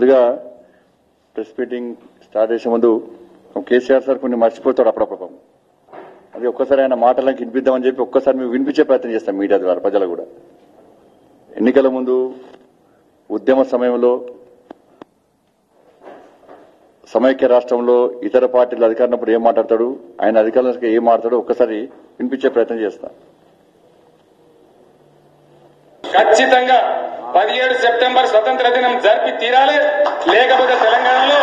ముందుగా press meeting start చేసే ముందు కేసీఆర్ సార్ కొన్ని మర్చిపోతాడు అప్పుడప్పుడు అది ఒక్కసారి ఆయన మాటలకు వినిపిద్దామని చెప్పి ఒక్కసారి మేము వినిపించే ప్రయత్నం చేస్తాం మీడియా ద్వారా ప్రజలు కూడా ఎన్నికల ముందు ఉద్యమ సమయంలో సమైక్య రాష్ట్రంలో ఇతర పార్టీలు అధికారినప్పుడు ఏం మాట్లాడతాడు ఆయన అధికారులకు ఏం మాట్లాడతాడో ఒక్కసారి వినిపించే ప్రయత్నం చేస్తా ఖచ్చితంగా పదిహేడు సెప్టెంబర్ స్వతంత్ర దినం జరిపి తీరాలి లేకపోతే తెలంగాణలో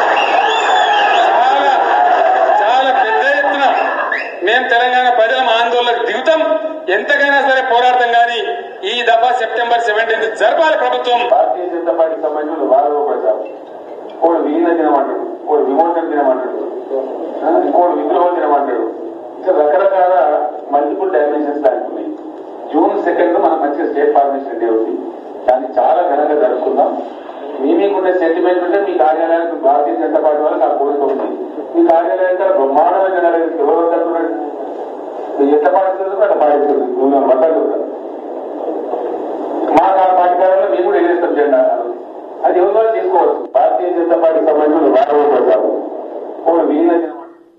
చాలా చాలా పెద్ద ఎత్తున మేము తెలంగాణ ప్రజల ఆందోళనకు దిగుతాం ఎంతకైనా సరే పోరాడతాం కానీ ఈ దఫా సెప్టెంబర్ సెవెంటీన్త్ జరపాలి ప్రభుత్వం భారతీయ జనతా పార్టీ సంబంధించిన వారు పడతారు కోడు వీగిన తినమంటాడు కోడు విమోచన తినమంటాడు ఆ, ఇంకోడు విద్రోహం తినమంటాడు ఇంకా రకరకాల మల్టిపుల్ డైమెన్షన్స్ దానికి ఉన్నాయి జూన్ సెకండ్ మనం మంచిగా స్టేట్ ఫార్మేషన్ డే ఉంది దాన్ని చాలా ఘనంగా జరుపుకుందాం మీ మీకుండే సెంటిమెంట్ ఉంటే మీ కార్యాలయానికి భారతీయ జనతా పార్టీ వాళ్ళకి ఆ కోరిక ఉంది మీ కార్యాలయం కూడా బ్రహ్మాండమైన జనాలు ఎవరు వద్దనుకున్నాడు మీరు ఎట్లా పాటిస్తుంది అట్లా పాటిస్తుంది నువ్వు వద్దలు మా కా- పార్టీ కార్యాలయంలో మేము కూడా ఎగరేస్తాం జెండా అది ఎవరు వాళ్ళు చేసుకోవచ్చు భారతీయ జనతా పార్టీ సంబంధించిన వారు పడతారు కోడు వీగిన తినమంటాడు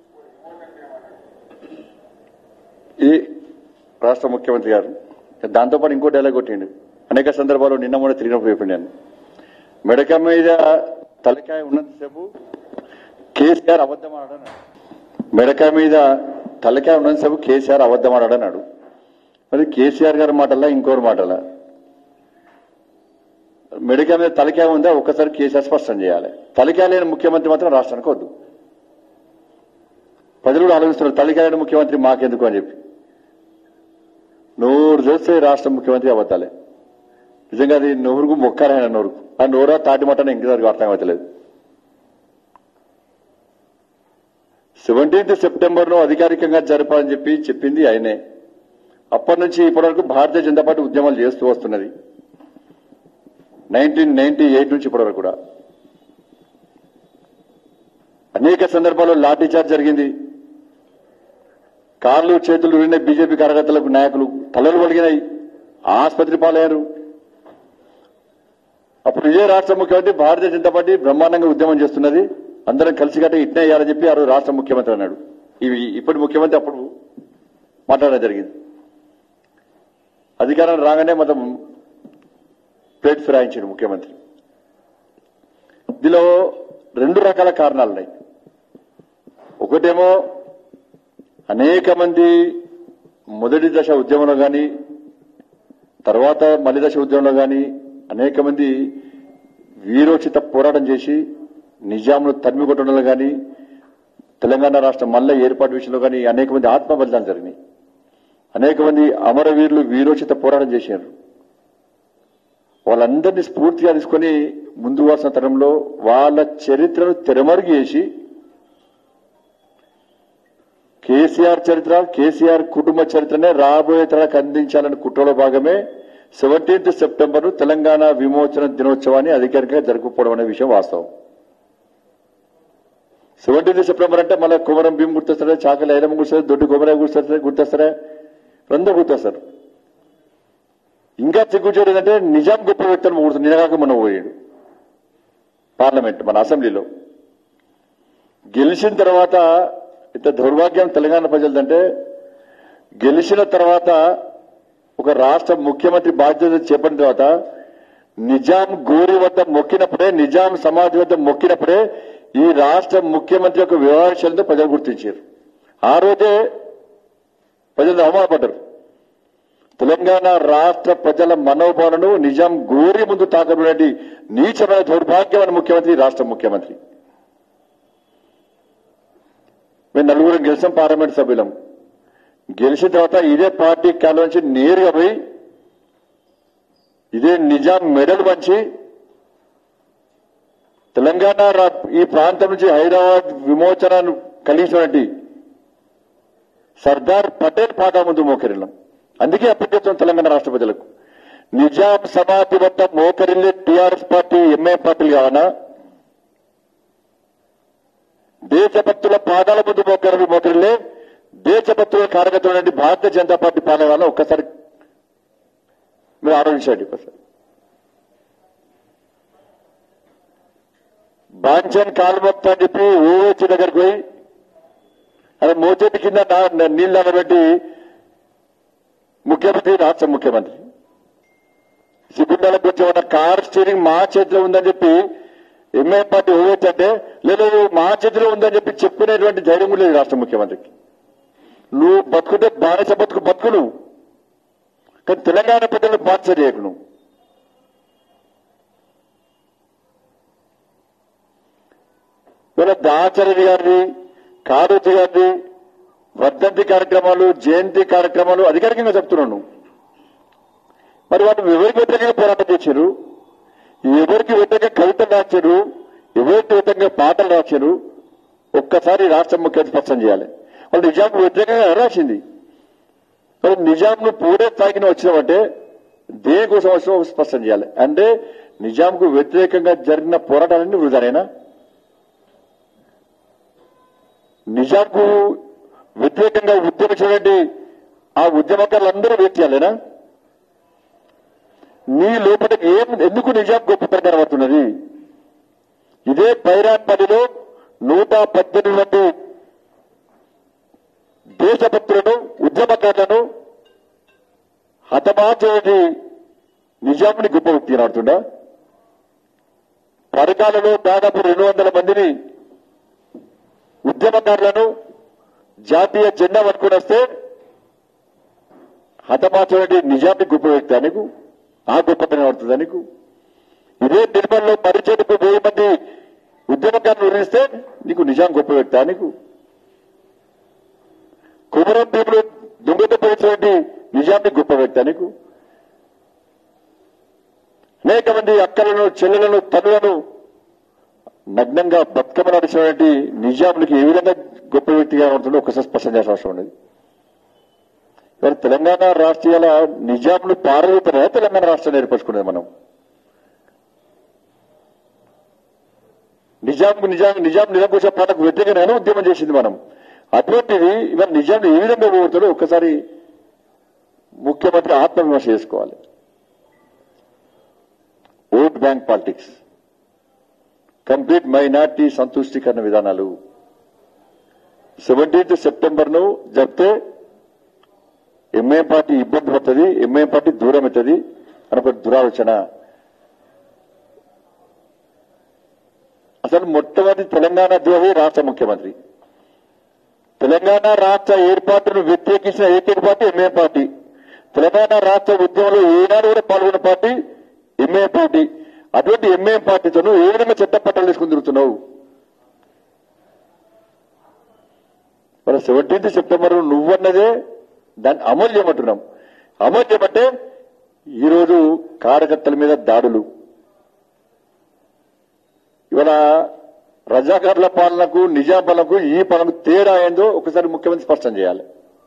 ఇది రాష్ట్ర ముఖ్యమంత్రి గారు దాంతోపాటు ఇంకో డైలాగ్ కొట్టిండు అనేక సందర్భాల్లో నిన్న కూడా తిరిగినప్పుడు చెప్పిండు నేను మెడక మీద తలకాయ ఉన్నంతసేపు కేసీఆర్ అబద్ధం ఆడాడు మెడక మీద తలకాయ ఉన్నంతసేపు కేసీఆర్ అబద్ధం ఆడాడు అన్నాడు మరి కేసీఆర్ గారి మాటలా ఇంకోరు మాటలా మెడక మీద తలకాయ ఉందా ఒక్కసారి కేసీఆర్ స్పష్టం చేయాలి తలకాయ లేని ముఖ్యమంత్రి మాత్రం రాష్ట్రానికి వద్దు ప్రజలు కూడా ఆలోచిస్తున్నారు తలకాయ లేని ముఖ్యమంత్రి మాకెందుకు అని చెప్పి నోరు చూస్తే రాష్ట్ర ముఖ్యమంత్రి అబద్దాలే నిజంగా అది నోరుకు మొక్కారాయన నోరుకు ఆ నోరా తాటి మట్టని ఇంకసారికి అర్థం అవుతలేదు సెవెంటీన్త్ సెప్టెంబర్ లో అధికారికంగా జరపాలని చెప్పి చెప్పింది ఆయనే అప్పటి నుంచి ఇప్పటివరకు భారతీయ జనతా పార్టీ ఉద్యమాలు చేస్తూ వస్తున్నది నైన్టీన్ నైన్టీ ఎయిట్ నుంచి ఇప్పటివరకు కూడా అనేక సందర్భాల్లో లాఠీ చార్జ్ జరిగింది కార్లు చేతులు విరిగిన బీజేపీ కార్యకర్తలకు నాయకులు తలలు వలిగినాయి ఆసుపత్రి పాలయ్యారు అప్పుడు ఇదే రాష్ట్ర ముఖ్యమంత్రి భారతీయ జనతా పార్టీ బ్రహ్మాండంగా ఉద్యమం చేస్తున్నది అందరం కలిసికట్ట ఇట్నే అయ్యారని చెప్పి ఆ రోజు రాష్ట్ర ముఖ్యమంత్రి అన్నాడు ఇవి ఇప్పటి ముఖ్యమంత్రి అప్పుడు మాట్లాడడం జరిగింది అధికారం రాగానే మొత్తం ప్లేట్ ఫిరాయించాడు ముఖ్యమంత్రి ఇందులో రెండు రకాల కారణాలు ఉన్నాయి ఒకటేమో అనేక మంది మొదటి దశ ఉద్యమంలో కానీ తర్వాత మలి దశ ఉద్యమంలో కానీ అనేక మంది వీరోచిత పోరాటం చేసి నిజాంను తరిమి కొట్టడంలో కానీ తెలంగాణ రాష్ట్రం మళ్ళా ఏర్పాటు విషయంలో కానీ అనేక మంది ఆత్మ బలిదానాలు జరిగినాయి అనేక మంది అమరవీరులు వీరోచిత పోరాటం చేశారు వాళ్ళందరినీ స్ఫూర్తిగా తీసుకొని ముందు వరుస తరంలో వాళ్ళ చరిత్రను తెరమరుగు చేసి కేసీఆర్ చరిత్ర కేసీఆర్ కుటుంబ చరిత్రనే రాబోయే తరాలకు అందించాలని కుట్రలో భాగమే సెవెంటీన్త్ సెప్టెంబర్ తెలంగాణ విమోచన దినోత్సవాన్ని అధికారికంగా జరుపుకోవడం అనే విషయం వాస్తవం సెవెంటీన్త్ సెప్టెంబర్ అంటే మళ్ళీ కుమరం భీం గుర్తొస్తారా చాకలి ఐరమ్మ గుర్తొస్తారు దొడ్డు కొమరా గుర్తొస్తారా గుర్తొస్తారా అందరూ గుర్తొస్తారు ఇంకా సిగ్గుచేడు ఏంటంటే నిజాం గొప్ప వ్యక్తులు కూర్చుని నిజంగా మనం పోయాడు పార్లమెంట్ మన అసెంబ్లీలో గెలిచిన తర్వాత ఇంత దౌర్భాగ్యం తెలంగాణ ప్రజలదంటే గెలిచిన తర్వాత ఒక రాష్ట్ర ముఖ్యమంత్రి బాధ్యత చేపట్టిన తర్వాత నిజాం గోరి వద్ద మొక్కినప్పుడే నిజాం సమాజ్ వద్ద మొక్కినప్పుడే ఈ రాష్ట్ర ముఖ్యమంత్రి యొక్క వ్యవహారాలతో ప్రజలు గుర్తించారు ఆ రోజే ప్రజలు అవమానపడ్డారు తెలంగాణ రాష్ట్ర ప్రజల మనోభావాలను నిజాం గోరి ముందు తాకబడినటువంటి నీచమైన దౌర్భాగ్యమైన ముఖ్యమంత్రి రాష్ట్ర ముఖ్యమంత్రి మేము నలుగురం గెలిచాం పార్లమెంట్ సభ్యులం గెలిచిన తర్వాత ఇదే పార్టీ కాలం నుంచి నేరుగా పోయి ఇదే నిజాం మెడల్ పంచి తెలంగాణ రా- ఈ ప్రాంతం నుంచి హైదరాబాద్ విమోచనను కలిగించినటువంటి సర్దార్ పటేల్ పాట ముందు మోకరిల్లాం అందుకే అప్పటికేస్తాం తెలంగాణ రాష్ట్ర ప్రజలకు నిజాం సమాధి వద్ద మోకరిల్లే టీఆర్ఎస్ పార్టీ ఎంఐ పార్టీలు కావనా దేశభక్తుల పాదాల ముందు మోకరు మోకరిల్లే దేశభక్తుల కార్యకర్తలు భారతీయ జనతా పార్టీ పాలన వల్ల ఒక్కసారి మీరు ఆలోచించండి ఒకసారి కాంచన్ కాలుమొక్త అని చెప్పి ఓవచ్చి దగ్గరికి పోయి అది మోచేతి కింద నా- నీళ్ళు అనబెట్టి ముఖ్యమంత్రి రాష్ట్ర ముఖ్యమంత్రి సిగ్గుండాలకు వచ్చే కార్ స్టీరింగ్ మా చేతిలో ఉందని చెప్పి ఎంఏ పార్టీ ఓవచ్చి అంటే లేదు మా చేతిలో ఉందని చెప్పి చెప్పుకునేటువంటి ధైర్యం కూడా లేదు రాష్ట్ర ముఖ్యమంత్రికి నువ్వు బతుకుంటే బానిస బతుకు బతుకు నువ్వు కానీ తెలంగాణ ప్రజలను బాధ్యత చేయకు నువ్వు ఇవాళ దాచార్య గారిని కాడోజీ గారిని వర్ధంతి కార్యక్రమాలు జయంతి కార్యక్రమాలు అధికారికంగా చెప్తున్నాను మరి వాళ్ళు ఎవరికి వ్యతిరేకంగా పోరాటం చేశారు ఎవరికి వ్యతిరేకంగా కవితలు రాశారు ఎవరికి వ్యతిరేకంగా పాటలు రాశారు ఒక్కసారి రాష్ట్ర ముఖ్యమంత్రి స్పష్టం చేయాలి వాళ్ళు నిజాంకు వ్యతిరేకంగా ఎవరు రాసింది మరి నిజాంను పూడే స్థాయికి వచ్చినామంటే దేనికోసం వచ్చినా స్పష్టం చేయాలి అంటే నిజాంకు వ్యతిరేకంగా జరిగిన పోరాటాలన్నీ వృధానేనా నిజాంకు వ్యతిరేకంగా ఉద్యమించినటువంటి ఆ ఉద్యమకారులందరూ వేచేయాలేనా నీ లోపల ఏం ఎందుకు నిజాం గొప్పతనం కనబడుతున్నది ఇదే పైరాట్పల్లిలో నూట పద్దెనిమిది మంది దేశభక్తులను ఉద్యమకారులను హతమార్చేది నిజాంని గొప్ప వ్యక్తి కనబడుతుందా పరకాలలో దాదాపు రెండు వందల మందిని ఉద్యమకారులను జాతీయ జెండా పట్టుకుని వస్తే హతమార్చినటువంటి నిజాన్ని గొప్ప వ్యక్తి నీకు ఆ గొప్పతనం పడుతుందా నీకు ఇదే నిర్మల్లో పరిచయకు వెయ్యి మంది ఉద్యమకారులు వివరిస్తే నీకు నిజాం గొప్ప వ్యక్తి నీకు కుమరం భీములు దొంగత పోయినటువంటి నిజాన్ని గొప్ప వ్యక్తి నీకు అనేక మంది అక్కలను చెల్లెలను తల్లులను నగ్నంగా బతుకమ్మ నడిచినటువంటి నిజాములకి ఏ విధంగా గొప్ప వ్యక్తిగా ఉంటుందో ఒకసారి స్పష్టం చేసిన అవసరం ఉన్నది ఇవాళ తెలంగాణ రాష్ట్రీయాల నిజాములు పారవీతనే తెలంగాణ రాష్ట్రాన్ని ఏర్పరచుకునేది మనం నిజాం నిజాం నిజాం నిరంకుశ పాటకు వ్యతిరేకంగానే ఉద్యమం చేసింది మనం అటువంటిది ఇవాళ నిజాం ఏ విధంగా పోగొడతాడో ఒక్కసారి ముఖ్యమంత్రి ఆత్మవిమర్శ చేసుకోవాలి vote bank politics complete minority సంతుష్టీకరణ విధానాలు సెవెంటీన్త్ సెప్టెంబర్ ను జరిపితే ఎంఏ పార్టీ ఇబ్బంది పడుతుంది ఎంఏ పార్టీ దూరం అవుతుంది అని ఒక దురాలోచన అసలు మొట్టమొదటి తెలంగాణ ద్రోహి రాష్ట్ర ముఖ్యమంత్రి తెలంగాణ రాష్ట్ర ఏర్పాటును వ్యతిరేకించిన ఏకైక పార్టీ ఎంఏ పార్టీ తెలంగాణ రాష్ట్ర ఉద్యమంలో ఏనాడు కూడా పాల్గొన్న పార్టీ ఎంఏ పార్టీ అటువంటి ఎంఏ పార్టీతో నువ్వు ఏ విధంగా చట్ట పట్టాలు తీసుకుని తిరుగుతున్నావు మన సెవెంటీన్త్ సెప్టెంబర్ నువ్వన్నదే దాన్ని అమలు చేయమంటున్నాం అమలు చేయమంటే ఈరోజు కార్యకర్తల మీద దాడులు ఇవాళ రజాకారుల పాలనకు నిజాం పాలనకు ఈ పాలనకు తేడా ఏందో ఒకసారి ముఖ్యమంత్రి స్పష్టం చేయాలి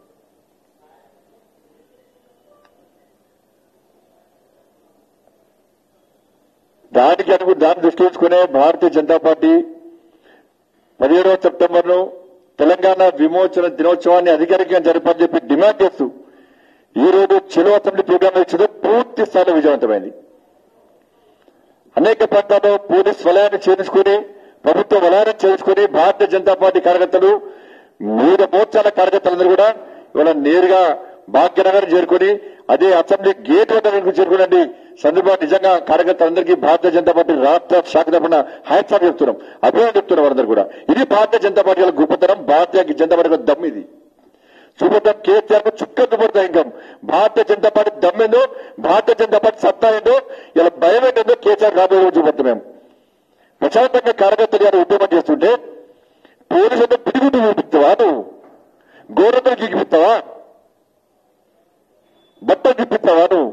దానికి అనుకు దాన్ని దృష్టి ఉంచుకునే భారతీయ జనతా పార్టీ పదిహేడవ సెప్టెంబర్ ను తెలంగాణ విమోచన దినోత్సవాన్ని అధికారికంగా జరపాలని చెప్పి డిమాండ్ చేస్తూ ఈ రోజు చెలో అసెంబ్లీ ప్రోగ్రాం ఇచ్చిందో పూర్తి స్థాయిలో విజయవంతమైంది అనేక ప్రాంతాల్లో పోలీస్ వలయాన్ని చేర్చుకుని ప్రభుత్వ వలయాన్ని చేర్చుకుని భారతీయ జనతా పార్టీ కార్యకర్తలు వివిధ మోర్చాల కార్యకర్తలందరూ కూడా ఇవాళ నేరుగా భాగ్యనగర్ చేరుకుని అదే అసెంబ్లీ గేట్ వద్ద చేరుకునండి సందర్భంగా నిజంగా కార్యకర్తలందరికీ భారతీయ జనతా పార్టీ రాష్ట్ర శాఖ తరఫున హైత్సాప్ చెప్తున్నాం అభివృద్ధి చెప్తున్నారు వారందరూ కూడా ఇది భారతీయ జనతా పార్టీ వాళ్ళ గొప్పతనం భారతీయ జనతా పార్టీ యొక్క దమ్ ఇది చూపడం కేసీఆర్ కు చుక్క చూపడతాం ఇంకా భారతీయ జనతా పార్టీ దమ్మేందో భారతీయ జనతా పార్టీ సత్తా ఏందో ఇలా భయం ఏంటో కేసీఆర్ రాబోయే రోజు చూపడతాం మేము ప్రశాంతంగా కార్యకర్తలు గారు ఉద్యమం చేస్తుంటే పోలీసులతో పిడిగుడ్డు చూపిస్తావా నువ్వు గోరతలు గీకిపిస్తావా బట్టలు తిప్పిస్తావా నువ్వు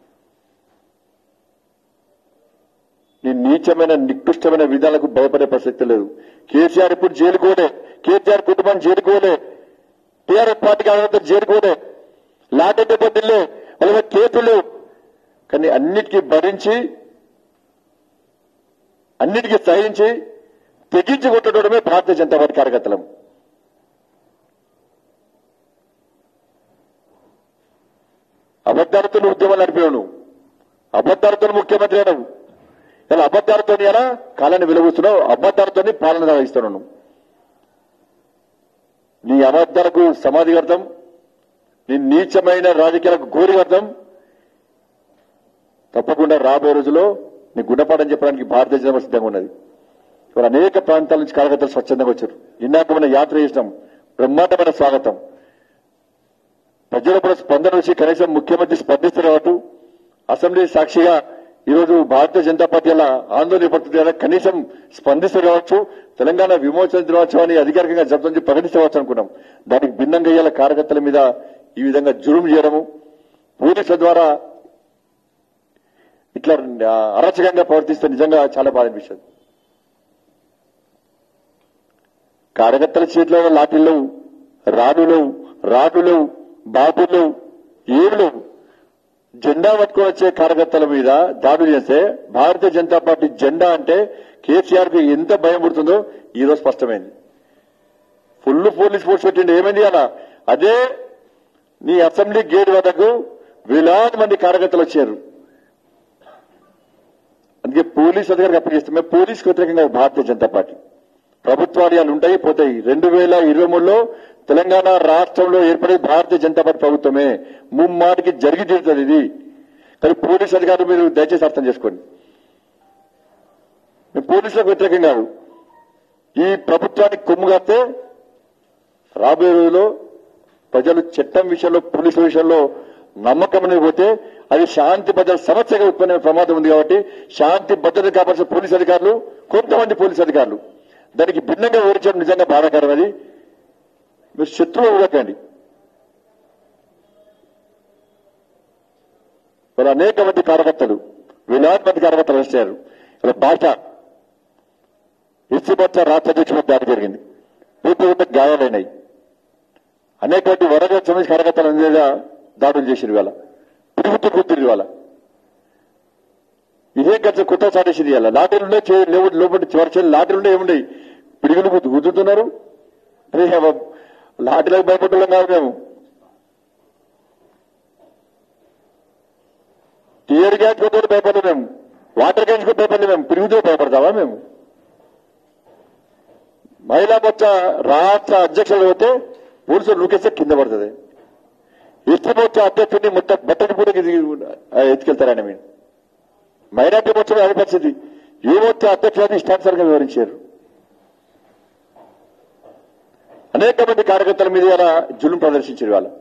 నీ నీచమైన నికృష్టమైన విధానాలకు భయపడే ప్రసక్తి లేదు కేసీఆర్ ఇప్పుడు జైలుకోలే కేసీఆర్ కుటుంబం జైలుకోలే టీఆర్ఎస్ పార్టీ కార్యకర్త జైలుకోలే లాటెడ్ దెబ్బతిల్లే వాళ్ళ మీద కేసులు కానీ అన్నిటికీ భరించి అన్నిటికీ సహించి తెగించి కొట్టడమే భారతీయ జనతా పార్టీ కార్యకర్తలం అబద్ధాలతో ఉద్యమాలు నడిపావు నువ్వు అబద్ధాలతో ముఖ్యమంత్రి అయినావు ఇలా అబద్ధాలతో ఎలా కాలాన్ని వెలుగుస్తున్నావు అబద్ధాలతో పాలన సాగిస్తున్నావు నీ అబద్ధాలకు సమాధి కడతాం నీ నీచమైన రాజకీయాలకు గోరి కడతాం తప్పకుండా రాబోయే రోజుల్లో నీ గుణపాఠం చెప్పడానికి భారతీయ జనతా పార్టీ సిద్ధంగా ఉన్నది ఇవాళ అనేక ప్రాంతాల నుంచి కార్యకర్తలు స్వచ్ఛందంగా వచ్చారు ఇందాక మన యాత్ర చేసినాం బ్రహ్మాండమైన స్వాగతం ప్రజల కూడా స్పందన వచ్చి కనీసం ముఖ్యమంత్రి స్పందిస్తారు కాబట్టి అసెంబ్లీ సాక్షిగా ఈరోజు భారతీయ జనతా పార్టీ అలా ఆందోళన పడుతుంది కదా కనీసం స్పందిస్తారు కావచ్చు తెలంగాణ విమోచన దినోత్సవాన్ని అధికారికంగా జరుపుతుందని చెప్పి ప్రకటించవచ్చు అనుకున్నాం దానికి భిన్నంగా ఇవాళ కార్యకర్తల మీద ఈ విధంగా జులుం చేయడము పోలీసుల ద్వారా ఇట్లా ఆ, అరాచకంగా ప్రవర్తిస్తే నిజంగా చాలా బాధ అనిపిస్తుంది కార్యకర్తల చేతిలో లాఠీలు లేవు రాడు లేవు రాడు లేవు బాబులు లేవు ఏమి లేవు జెండా పట్టుకొని వచ్చే కార్యకర్తల మీద దాడులు చేస్తే భారతీయ జనతా పార్టీ జెండా అంటే కేసీఆర్ కి ఎంత భయం పుడుతుందో ఈ రోజు స్పష్టమైంది ఫుల్ పోలీస్ ఫోర్స్ పెట్టిండి ఏమైంది అలా అదే నీ అసెంబ్లీ గేట్ వద్దకు వేలాది మంది కార్యకర్తలు వచ్చారు అందుకే పోలీస్ అధికారికి అప్పగిస్తాం మేము పోలీస్కి వ్యతిరేకంగా భారతీయ జనతా పార్టీ ప్రభుత్వాలయాలు ఉంటాయి పోతాయి రెండు వేల ఇరవై మూడులో తెలంగాణ రాష్ట్రంలో ఏర్పడే భారతీయ జనతా పార్టీ ప్రభుత్వమే ముమ్మాటికి జరిగి తీరుతుంది ఇది కానీ పోలీస్ అధికారులు మీరు దయచేసి అర్థం చేసుకోండి మేము పోలీసులకు వ్యతిరేకం కాదు ఈ ప్రభుత్వానికి కొమ్ము కాస్తే రాబోయే రోజుల్లో ప్రజలు చట్టం విషయంలో పోలీసుల విషయంలో నమ్మకం అనేది పోతే అది శాంతి భద్రత సమస్యగా ఉత్పన్న ప్రమాదం ఉంది కాబట్టి శాంతి భద్రత కాపాల్సిన పోలీసు అధికారులు కొంతమంది పోలీసు అధికారులు దానికి భిన్నంగా వివరించడం నిజంగా బాధాకరం అది మీరు శత్రువు ఇవ్వకండి మరి అనేక మంది కార్యకర్తలు వేలాది మంది కార్యకర్తలు అరెస్ట్ అయ్యారు ఇలా భాష ఎస్సీ మోర్చా రాష్ట్ర అధ్యక్షుడు దాడి జరిగింది పూర్తిగా గాయాలైనాయి అనేక మంది వరద సమస్య కార్యకర్తల మీద దాడులు చేసిన ఇవాళ పిరుగుతూ కూతురు ఇవాళ ఇదే గత కొత్త సాటేసింది ఇవాళ లాటరీలుండే లేవు లోపలి చివరి లాటరీలుండే ఏముండయి పిడుగులు గుద్దు గుద్దుతున్నారు అరే అవ్వ, లాటరీలకు భయపడ్డం కాదు మేము టీయర్ గ్యాస్ కొట్టే భయపడలేము మేము వాటర్ గ్యాస్ కొట్టే భయపడలేము మేము పిరుగుతో భయపడతావా మేము మహిళా మోర్చా రాష్ట్ర అధ్యక్షులు పోతే పోలీసులు నూకేస్తే కింద పడుతుంది ఎస్టీ మోర్చా అధ్యక్షుడిని మొత్తం బట్టని కూడా ఎత్తుకెళ్తారని మీరు మైనార్టీ మోర్చా అదే పరిస్థితి ఏ మోర్చా అధ్యక్షులని ఇష్టానుసారంగా వివరించారు అనేక మంది కార్యకర్తల మీద ఇలా జులుం ప్రదర్శించారు వాళ్ళ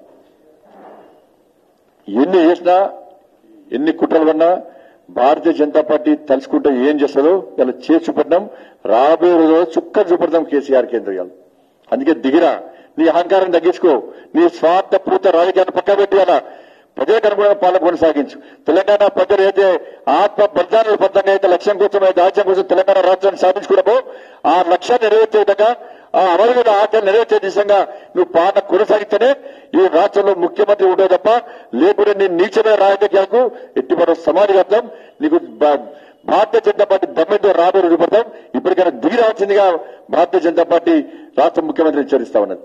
ఎన్ని చేసినా ఎన్ని కుట్రలు పడినా భారతీయ జనతా పార్టీ తలుచుకుంటే ఏం చేస్తుందో ఇలా చేసి చూపెట్టాం రాబోయే రోజుల్లో చుక్కలు చూపెడతాం కేసీఆర్ కేంద్ర ఇవాళ అందుకే దిగిరా నీ అహంకారం తగ్గించుకో నీ స్వార్థ పూర్త రాజకీయాన్ని పక్క పెట్టి అలా ప్రజలకు అనుగుణంగా పాలన కొనసాగించు తెలంగాణ ప్రజలు అయితే ఆత్మ బలిదానాలు బద్దంగా అయితే లక్ష్యం కోసం అయితే ఆశయం కోసం తెలంగాణ రాష్ట్రాన్ని సాధించుకున్నామో ఆ లక్ష్యాన్ని నెరవేర్చే విధంగా ఆ అమరుల ఆశలు నెరవేర్చే దిశగా నువ్వు పాలన కొనసాగితేనే ఈ రాష్ట్రంలో ముఖ్యమంత్రి ఉండే తప్ప లేకుంటే నీ నీచమైన రాజకీయాలకు ఎట్టి మనం సమాధి కడతాం నీకు బా- భారతీయ జనతా పార్టీ దమ్మెంతో రాబోయే రోజు పడతాం ఇప్పటికైనా దిగి రావాల్సిందిగా భారతీయ జనతా పార్టీ రాష్ట్ర ముఖ్యమంత్రి హెచ్చరిస్తా ఉన్నది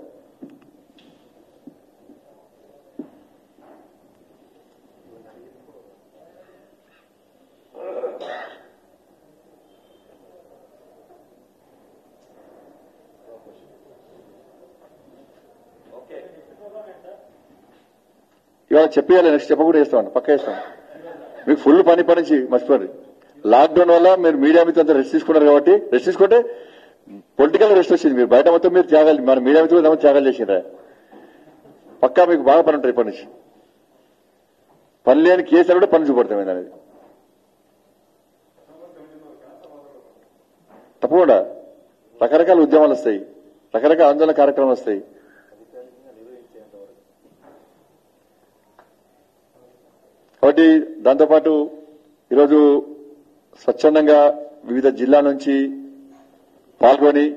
ఇవాళ చెప్పేయాలి నెక్స్ట్ చెప్పకుండా చేస్తామండి పక్క చేస్తాం మీకు ఫుల్ పని పని నుంచి మర్చిపోండి లాక్డౌన్ వల్ల మీరు మీడియా మీద అంతా రెస్ట్ తీసుకున్నారు కాబట్టి రెస్ట్ తీసుకుంటే పొలిటికల్ రెస్ట్ వచ్చింది మీరు బయట మొత్తం మీరు త్యాగాలు మన మీడియా మీద త్యాగాలు చేసిండ్రా పక్కా మీకు బాగా పని ఉంటాయి ఇప్పటి నుంచి పని లేని కేసులు కూడా పని చూపడతాం అనేది తప్పకుండా రకరకాల ఉద్యమాలు వస్తాయి రకరకాల ఆందోళన కార్యక్రమాలు వస్తాయి కాబట్టి దాంతోపాటు ఈరోజు స్వచ్ఛందంగా వివిధ జిల్లాల నుంచి పాల్గొని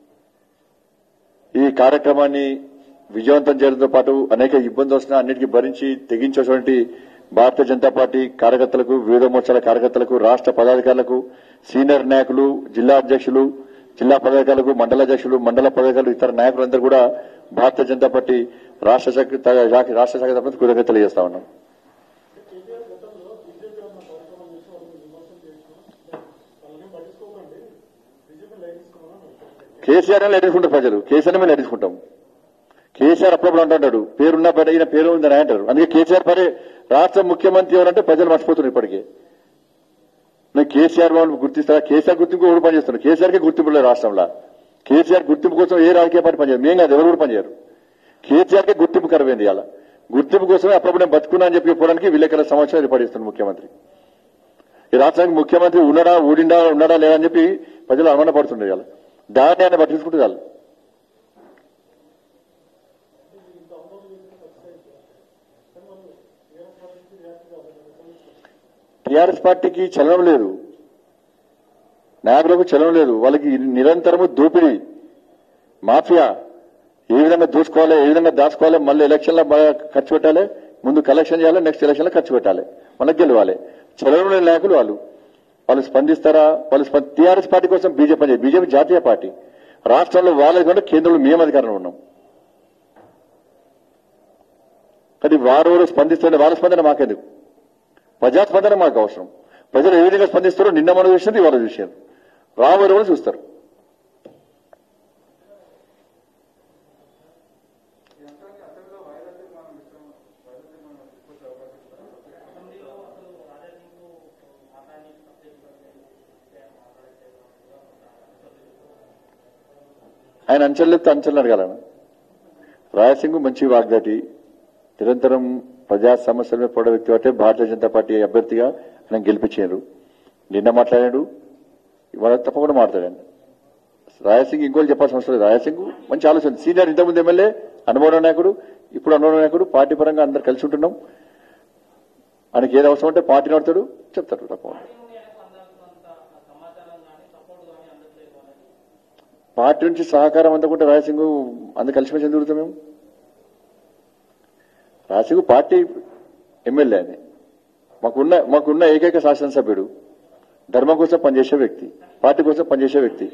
ఈ కార్యక్రమాన్ని విజయవంతం చేయడంతో పాటు అనేక ఇబ్బందులు వస్తున్నా అన్నిటికీ భరించి తెగించేటువంటి భారతీయ జనతా పార్టీ కార్యకర్తలకు వివిధ మోర్చాల కార్యకర్తలకు రాష్ట్ర పదాధికారులకు సీనియర్ నాయకులు జిల్లా అధ్యక్షులు జిల్లా పదాధికారులకు మండల అధ్యక్షులు మండల పదాధికారులు ఇతర నాయకులందరూ కూడా భారతీయ జనతా పార్టీ రాష్ట్ర శాఖ రాష్ట్ర శాఖ తరఫున కృతజ్ఞతలు తెలియజేస్తా ఉన్నాం కేసీఆర్ అని లెట్టించుకుంటారు ప్రజలు కేసీఆర్ మేము లెట్టించుకుంటాం కేసీఆర్ అప్పుడప్పుడు అంటుంటాడు పేరున్న పని ఈయన పేరు ఉందని అంటారు అందుకే కేసీఆర్ పని రాష్ట్ర ముఖ్యమంత్రి ఎవరంటే ప్రజలు మర్చిపోతున్నారు ఇప్పటికే నేను కేసీఆర్ వాళ్ళు గుర్తిస్తారా కేసీఆర్ గుర్తింపు కూడా పనిచేస్తున్నారు కేసీఆర్ కి గుర్తింపు లేదు రాష్ట్రంలో కేసీఆర్ గుర్తింపు కోసం ఏ రాజకీయ పార్టీ పనిచేయరు మేము కాదు ఎవరు కూడా పనిచేయరు కేసీఆర్ కి గుర్తింపు కరవేంది ఇవాళ గుర్తింపు కోసమే అప్పుడప్పుడు నేను బతుకున్నా అని చెప్పి చెప్పడానికి విలేకరుల సమాచారం ఏర్పడిస్తున్నారు ముఖ్యమంత్రి ఈ రాష్ట్రానికి ముఖ్యమంత్రి ఉన్నాడా ఊడిండా ఉన్నాడా లేదా అని చెప్పి ప్రజలు అనుమానపడుతుండే ఇవాళ దాన్ని ఆయన పట్టించుకుంటే చాలు టీఆర్ఎస్ పార్టీకి చలనం లేదు నాయకులకు చలనం లేదు వాళ్ళకి నిరంతరము దోపిడీ మాఫియా ఏ విధంగా దోచుకోవాలి ఏ విధంగా దాచుకోవాలి మళ్ళీ ఎలక్షన్లో బాగా ఖర్చు పెట్టాలి ముందు కలెక్షన్ చేయాలి నెక్స్ట్ ఎలక్షన్లో ఖర్చు పెట్టాలి మనకు గెలవాలి చలనం లేని నాయకులు వాళ్ళు వాళ్ళు స్పందిస్తారా వాళ్ళు టీఆర్ఎస్ పార్టీ కోసం బీజేపీ పనిచేయదు బీజేపీ జాతీయ పార్టీ రాష్ట్రంలో వాళ్ళది కంటే కేంద్రంలో మేము అధికారంలో ఉన్నాం కానీ వారు ఎవరు స్పందిస్తుంటే వాళ్ళ స్పందన మాకెందుకు ప్రజాస్పందన మాకు అవసరం ప్రజలు ఏ విధంగా స్పందిస్తారో నిన్న మనం చూసింది ఇవాళ చూశారు రాబోయే రోజులు చూస్తారు ఆయన అంచెలు లేకపోతే అంచెలు అడగాలను రాయసింగ్ మంచి వాగ్దాటి నిరంతరం ప్రజా సమస్యల మీద పోడ వ్యక్తి అంటే భారతీయ జనతా పార్టీ అభ్యర్థిగా ఆయన గెలిపించారు నిన్న మాట్లాడాడు ఇవాళ తప్పకుండా మాట్లాడాను రాయసింగ్ ఇంకోటి చెప్పాల్సిన అవసరం లేదు రాయసింగ్ మంచి ఆలోచన సీనియర్ ఇంతకుముందు ఎమ్మెల్యే అనుభవ నాయకుడు ఇప్పుడు అనుభవ నాయకుడు పార్టీ పరంగా అందరు కలిసి ఉంటున్నాం ఆయనకి ఏది అవసరం అంటే పార్టీ నడుతాడు చెప్తాడు తప్పకుండా పార్టీ నుంచి సహకారం అందుకుంటే రాయసింగ్ అందు కలిసిమెలిసి ఎందుకు తిరుగుతాం మేము రాయసింగ్ పార్టీ ఎమ్మెల్యే అని మాకున్న మాకున్న ఏకైక శాసనసభ్యుడు ధర్మం కోసం పనిచేసే వ్యక్తి పార్టీ కోసం పనిచేసే వ్యక్తి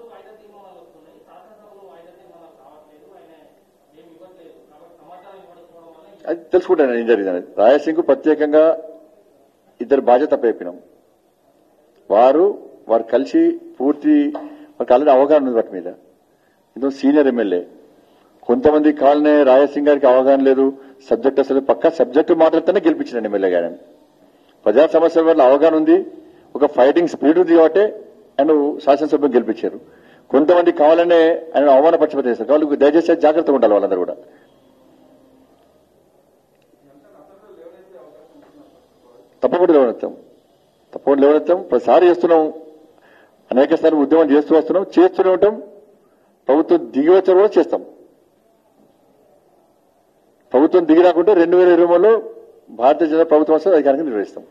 అది తెలుసుకుంటాను ఏం జరిగిందని రాయసింగ్ ప్రత్యేకంగా ఇద్దరు బాధ్యత చెప్పినాం వారు వారు కలిసి పూర్తి వారికి ఆల్రెడీ అవగాహన ఉంది వాటి మీద ఇందులో సీనియర్ ఎమ్మెల్యే కొంతమంది కాలనే రాయసింగ్ గారికి అవగాహన లేదు సబ్జెక్ట్ అసలు పక్క సబ్జెక్టు మాట్లాడితేనే గెలిపించిన ఎమ్మెల్యే గారిని ప్రజా సమస్యల వల్ల అవగాహన ఉంది ఒక ఫైటింగ్ స్పీడ్ ఉంది కాబట్టి ఆయన శాసనసభ్యులు గెలిపించారు కొంతమంది కావాలనే ఆయన అవమానపరిచి చేస్తారు వాళ్ళు దయచేసి జాగ్రత్తగా ఉండాలి వాళ్ళందరూ కూడా తప్పకుండా లేవనెత్తాం తప్పకుండా లేవనెత్తాం ప్రతిసారి చేస్తున్నాం అనేక సార్లు ఉద్యమం చేస్తూ వస్తున్నాం చేస్తూనే ఉంటాం ప్రభుత్వం దిగి వచ్చారు కూడా చేస్తాం ప్రభుత్వం దిగి రాకుంటే రెండు వేల ఇరవై మూడులో భారతీయ జనతా ప్రభుత్వం వస్తే అధికారంగా నిర్వహిస్తాం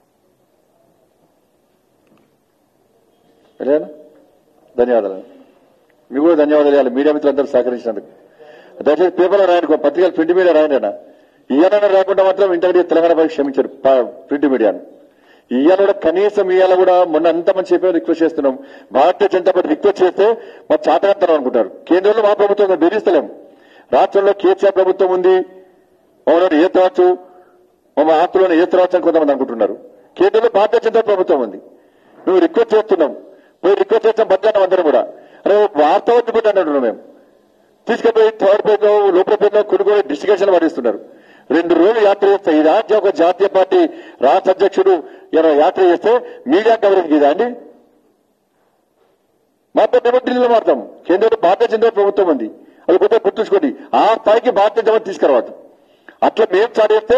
వెళ్ళానా ధన్యవాదాలు మీకు కూడా ధన్యవాదాలు ఇవ్వాలి మీడియా మిత్రులందరూ సహకరించినందుకు దయచేసి పేపర్లో రాయండి పత్రికలు ప్రింట్ మీడియా రాయండి అన్న ఇయ్యాలన్నా రాకుండా మాత్రం ఇంటర్వ్యూ తెలంగాణ పైకి క్షమించారు ప- ప్రింట్ మీడియాను ఇవాళ కూడా కనీసం ఇవాళ కూడా మొన్న అంత మంది చెప్పి రిక్వెస్ట్ చేస్తున్నాం భారతీయ జనతా పార్టీ రిక్వెస్ట్ చేస్తే మా చాతకంతరం అనుకుంటారు కేంద్రంలో మా ప్రభుత్వం బెదిరిస్తలేం రాష్ట్రంలో కేసీఆర్ ప్రభుత్వం ఉంది మమ్మల్ని ఏ తరచు మమ్మ ఆస్తులను ఏ తరచు అని కొంతమంది అనుకుంటున్నారు కేంద్రంలో భారతీయ జనతా ప్రభుత్వం ఉంది నువ్వు రిక్వెస్ట్ చేస్తున్నాం పోయి రిక్వెస్ట్ చేస్తాం బద్దానం అందరం కూడా అరే వార్త వచ్చి పెట్టండి మేము తీసుకుపోయి థర్డ్ పేజ్ లో లోపల పేజ్ లో కొన్ని కొన్ని డిస్టికేషన్ పడిస్తున్నారు రెండు రోజులు యాత్ర చేస్తే ఈ రాజ్య ఒక జాతీయ పార్టీ రాష్ట్ర అధ్యక్షుడు ఇలా యాత్ర చేస్తే మీడియా కవరేజ్ ఇదా అండి మాత్రం మేము ఢిల్లీలో మారుతాం కేంద్రంలో భారతీయ జనతా ప్రభుత్వం ఉంది అది కొద్దిగా గుర్తుంచుకోండి ఆ స్థాయికి భారతీయ జనతా తీసుకురావద్దు అట్లా మేము చాటేస్తే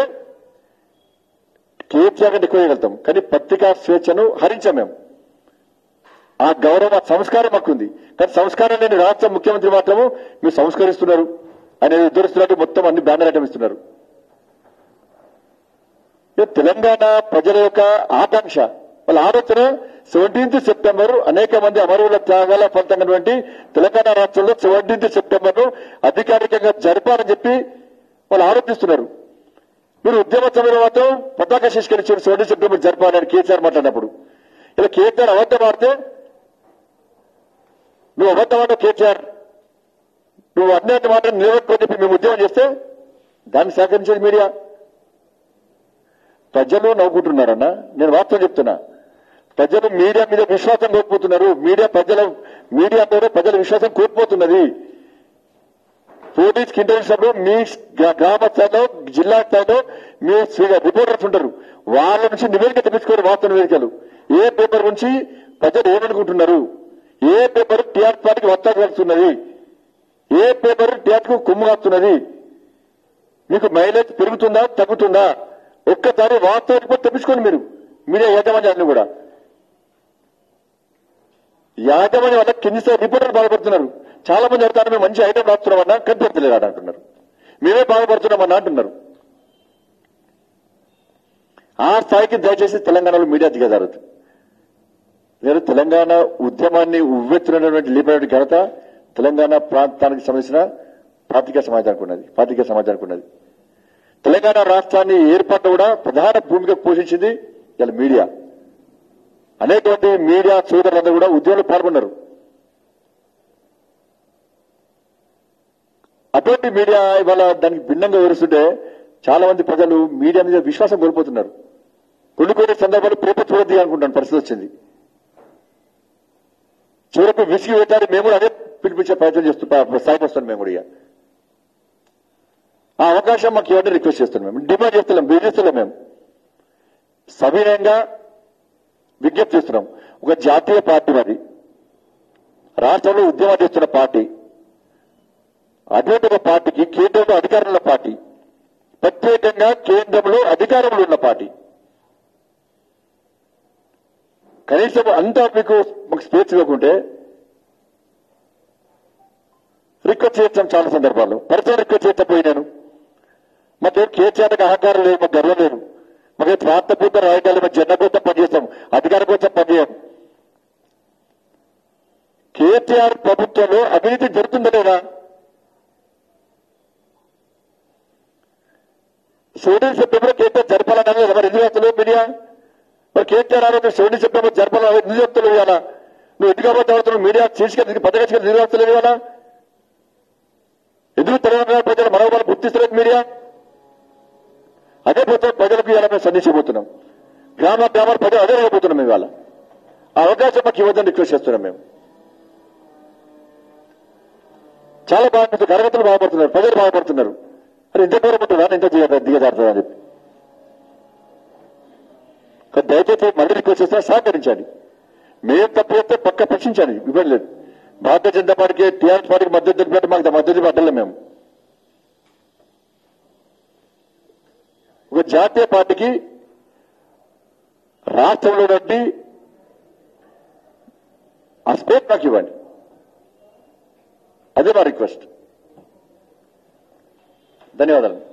కేసీఆర్ కంటే ఎక్కువ చేయగలుగుతాం కానీ పత్రికా స్వేచ్ఛను హరించాం మేము ఆ గౌరవ ఆ సంస్కారం మాకుంది కానీ సంస్కారం లేని రాష్ట్ర ముఖ్యమంత్రి మాత్రము మీరు సంస్కరిస్తున్నారు అనేది ఉద్ధరిస్తున్నట్టు మొత్తం అన్ని బ్యానర్ ఐటమ్ ఇస్తున్నారు ఇది తెలంగాణ ప్రజల యొక్క ఆకాంక్ష వాళ్ళ ఆలోచన సెవెంటీన్త్ సెప్టెంబర్ అనేక మంది అమరుల త్యాగాల ఫలితంగా తెలంగాణ రాష్ట్రంలో సెవెంటీన్త్ సెప్టెంబర్ ను అధికారికంగా జరపాలని చెప్పి వాళ్ళు ఆరోపిస్తున్నారు మీరు ఉద్యమ సమయంలో మాత్రం పతాక శిష్కరించారు సెవెంటీ సెప్టెంబర్ జరపాలని కేసీఆర్ మాట్లాడినప్పుడు ఇలా కేసీఆర్ అబద్ధం ఆడితే నువ్వు అబద్ధం ఆడవు కేసీఆర్ నువ్వు అన్ని మాట నిలబెట్టుకొని చెప్పి మేము ఉద్యమం చేస్తే దాన్ని సహకరించేది మీడియా ప్రజలు నవ్వుకుంటున్నారన్న నేను వాస్తవం చెప్తున్నా ప్రజలు మీడియా మీద విశ్వాసం కోల్పోతున్నారు మీడియా ప్రజల మీడియా మీద ప్రజల విశ్వాసం కోల్పోతున్నది పోలీస్కి ఇంటర్వ్యూసినప్పుడు మీ గ్రా- గ్రామ స్థాయిలో జిల్లా స్థాయిలో మీ స్వీ- రిపోర్టర్స్ ఉంటారు వాళ్ళ నుంచి నివేదిక తెప్పించుకోరు వార్తా నివేదికలు ఏ పేపర్ నుంచి ప్రజలు ఏమనుకుంటున్నారు ఏ పేపర్ టీఆర్ పార్టీకి వత్తాలు కలుస్తున్నది ఏ పేపర్ టీఆర్ కు కొమ్ము కాస్తున్నది మీకు మైలేజ్ పెరుగుతుందా తగ్గుతుందా ఒక్కసారి వాస్తవ రిపోర్ట్ తెప్పించుకోండి మీరు మీడియా యాజమాన్యాన్ని కూడా యాజమాన్యం వల్ల కింది స్థాయి రిపోర్టర్లు బాధపడుతున్నారు చాలా మంది అడుగుతారు మేము మంచి ఐటమ్ రాస్తున్నామన్నా కనిపెడతలేదు అని అంటున్నారు మేమే బాధపడుతున్నామన్నా అంటున్నారు ఆ స్థాయికి దయచేసి తెలంగాణలో మీడియా దిగజారదు నేను తెలంగాణ ఉద్యమాన్ని ఉవ్వెత్తునటువంటి లేపేటువంటి ఘనత తెలంగాణ ప్రాంతానికి సంబంధించిన పాతిక సమాజానికి ఉన్నది పాతిక సమాజానికి ఉన్నది తెలంగాణ రాష్ట్రాన్ని ఏర్పాటు కూడా ప్రధాన భూమిక పోషించింది ఇలా మీడియా అనేటువంటి మీడియా సోదరులందరూ కూడా ఉద్యమంలో పాల్గొన్నారు అటువంటి మీడియా ఇవాళ దానికి భిన్నంగా వివరిస్తుంటే చాలా మంది ప్రజలు మీడియా మీద విశ్వాసం కోల్పోతున్నారు కొన్ని కొన్ని సందర్భాలు పేపర్ చూడద్ది అనుకుంటాను పరిస్థితి వచ్చింది చివరకు విసిగి పెట్టాలి మేము కూడా అదే పిలిపించే ప్రయత్నం చేస్తున్నాం స్థాయికి వస్తాం మేము కూడా ఇక. ఆ అవకాశం మాకు ఇవ్వండి రిక్వెస్ట్ చేస్తున్నాం మేము డిమాండ్ చేస్తున్నాం బెదిరిస్తున్నాం మేము సవినయంగా విజ్ఞప్తి చేస్తున్నాం ఒక జాతీయ పార్టీ మరి రాష్ట్రంలో ఉద్యమం చేస్తున్న పార్టీ అటువంటి ఒక పార్టీకి కేంద్రంలో అధికారంలో పార్టీ ప్రత్యేకంగా కేంద్రంలో అధికారంలో ఉన్న పార్టీ కనీసం అంతా మీకు మాకు స్పేస్ ఇవ్వకుంటే రిక్వెస్ట్ చేస్తాం చాలా సందర్భాల్లో పర్సనల్ రిక్వెస్ట్ చేస్తా పోయినాను మాకేం కేసీఆర్కి అహంకారం లేదు మాకు గర్వం లేదు మాకు ప్రాంత పూర్త రాయటాలు మా జెండా కోసం పనిచేస్తాం అధికారం కోసం పనిచేయం కేసీఆర్ ప్రభుత్వంలో అవినీతి జరుగుతుందా లేదా సెవెంటీన్ సెప్టెంబర్ కేసీఆర్ జరపాలన్నారు కదా మరి ఎందుకు వస్తలేవు మీడియా మరి కేసీఆర్ ఆరోగ్య సెవెంటీన్ సెప్టెంబర్ జరపాలని ఎందుకు చెప్తలేవు ఇవాళ నువ్వు ఎందుకు అబద్ధం అవుతున్నావు మీడియా తీసుకెళ్ళి పథకాలు ఎందుకు వస్తలేవు ఇవాళ ఎందుకు తెలంగాణ ప్రజల మనోభావాలు గుర్తిస్తలేదు మీడియా అదే పోతే ప్రజలకు ఇవాళ మేము సందేశపోతున్నాం గ్రామ గ్రామాల ప్రజలు అదే అయిపోతున్నాం ఇవాళ ఆ అవకాశం మాకు ఇవ్వద్దని రిక్వెస్ట్ చేస్తున్నాం మేము చాలా బాగుంటుంది కార్యకర్తలు బాగుపడుతున్నారు ప్రజలు బాగుపడుతున్నారు మరి ఇంత దూరం ఉంటుందా ఇంత దిగ దిగజారుతుందా అని చెప్పి కానీ దయచేసి మళ్ళీ రిక్వెస్ట్ చేస్తున్నా సహకరించాలి మేము తప్పు చేస్తే పక్క ప్రశ్నించాలి ఇబ్బంది లేదు భారతీయ జనతా పార్టీకి టీఆర్ఎస్ పార్టీకి మద్దతు తెలిపినట్టు మాకు మద్దతు పడ్డలే మేము ఒక జాతీయ పార్టీకి రాష్ట్రంలో నుండి ఆ స్పేస్ నాకు ఇవ్వండి అదే మా రిక్వెస్ట్ ధన్యవాదాలు